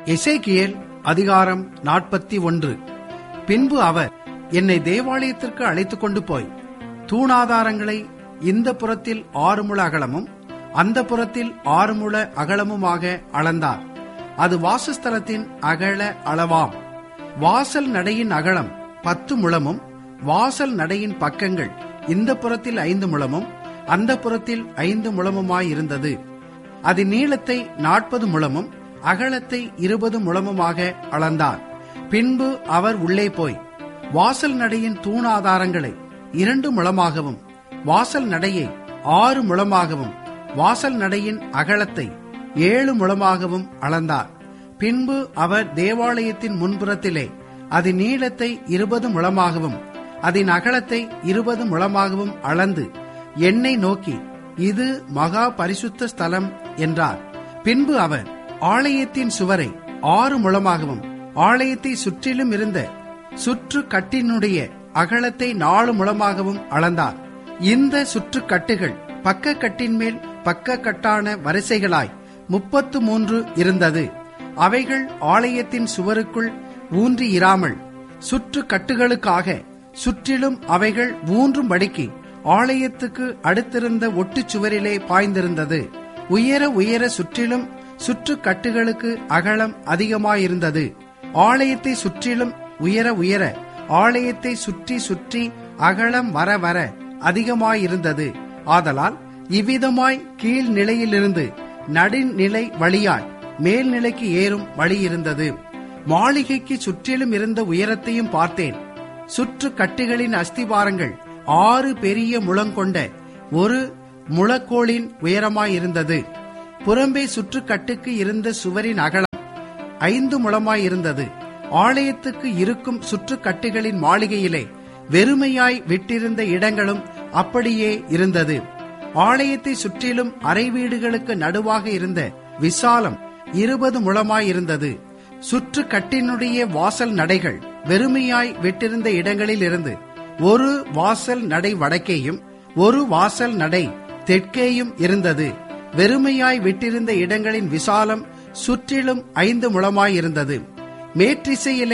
எசேக்கியேல் அதிகாரம் நாற்பத்தி ஒன்று பின்பு அவர் என்னை தேவாலயத்திற்கு அழைத்துக் கொண்டு போய் தூணாதாரங்களை இந்த புறத்தில் ஆறு முழ அகலமும் அந்த புறத்தில் ஆறு முழ அகலமுமாக அளந்தார் அது வாசஸ்தலத்தின் அகல அளவாம் வாசல் நடையின் அகலம் பத்து முழமும் வாசல் நடையின் பக்கங்கள் இந்த புறத்தில் ஐந்து முழமும் அந்த புறத்தில் ஐந்து முழமுமாயிருந்தது அதன் நீளத்தை நாற்பது முழமும் அகலத்தை இருபது முழமுமாக அளந்தார் பின்பு அவர் உள்ளே போய் வாசல் நடையின் தூணாதாரங்களை இரண்டு முழமாகவும் வாசல் நடையை ஆறு முழமாகவும் வாசல் நடையின் அகலத்தை ஏழு முழமாகவும் அளந்தார் பின்பு அவர் தேவாலயத்தின் முன்புறத்திலே அதன் நீளத்தை இருபது முழமாகவும் அதன் அகலத்தை இருபது முழமாகவும் அளந்து என்னை நோக்கி இது மகா பரிசுத்த ஸ்தலம் என்றார் பின்பு அவர் ஆலயத்தின் சுவரை ஆறு முழமாகவும் ஆலயத்தை சுற்றிலும் இருந்த சுற்று கட்டினுடைய அகலத்தை நாலு முழமாகவும் அளந்தார் இந்த சுற்று கட்டுகள் பக்க கட்டின் மேல் பக்க கட்டான வரிசைகளாய் முப்பத்து மூன்று இருந்தது அவைகள் ஆலயத்தின் சுவருக்குள் ஊன்றி இராமல் சுற்று கட்டுகளுக்காக சுற்றிலும் அவைகள் ஊன்றும்படிக்கு ஆலயத்துக்கு அடுத்திருந்த ஒட்டுச் சுவரிலே பாய்ந்திருந்தது உயர உயர சுற்றிலும் சுற்று கட்டுகளுக்கு அகலம் அதிகமாயிருந்தது ஆலயத்தை சுற்றிலும் உயர உயர ஆலயத்தை சுற்றி சுற்றி அகலம் வர வர அதிகமாயிருந்தது ஆதலால் இவ்விதமாய் கீழ் நிலையிலிருந்து நடுநிலை வழியாய் மேல்நிலைக்கு ஏறும் வழி இருந்தது மாளிகைக்கு சுற்றிலும் இருந்த உயரத்தையும் பார்த்தேன் சுற்று கட்டுகளின் அஸ்திவாரங்கள் ஆறு பெரிய முழங்கொண்ட ஒரு முழக்கோளின் உயரமாயிருந்தது புறம்பே சுற்றுக்கட்டுக்கு இருந்த சுவரின் அகலம் ஐந்து முழமாயிருந்தது ஆலயத்துக்கு இருக்கும் சுற்றுக்கட்டுகளின் மாளிகையிலே வெறுமையாய் விட்டிருந்த இடங்களும் அப்படியே இருந்தது ஆலயத்தை சுற்றிலும் அறை வீடுகளுக்கு நடுவாக இருந்த விசாலம் இருபது முழமாயிருந்தது சுற்று கட்டினுடைய வாசல் நடைகள் வெறுமையாய் விட்டிருந்த இடங்களில் இருந்து ஒரு வாசல் நடை வடக்கேயும் ஒரு வாசல் நடை தெற்கேயும் இருந்தது வெறுமையாய் விட்டிருந்த இடங்களின் விசாலம் சுற்றிலும் ஐந்து முழமாயிருந்தது மேற்றிசையிலே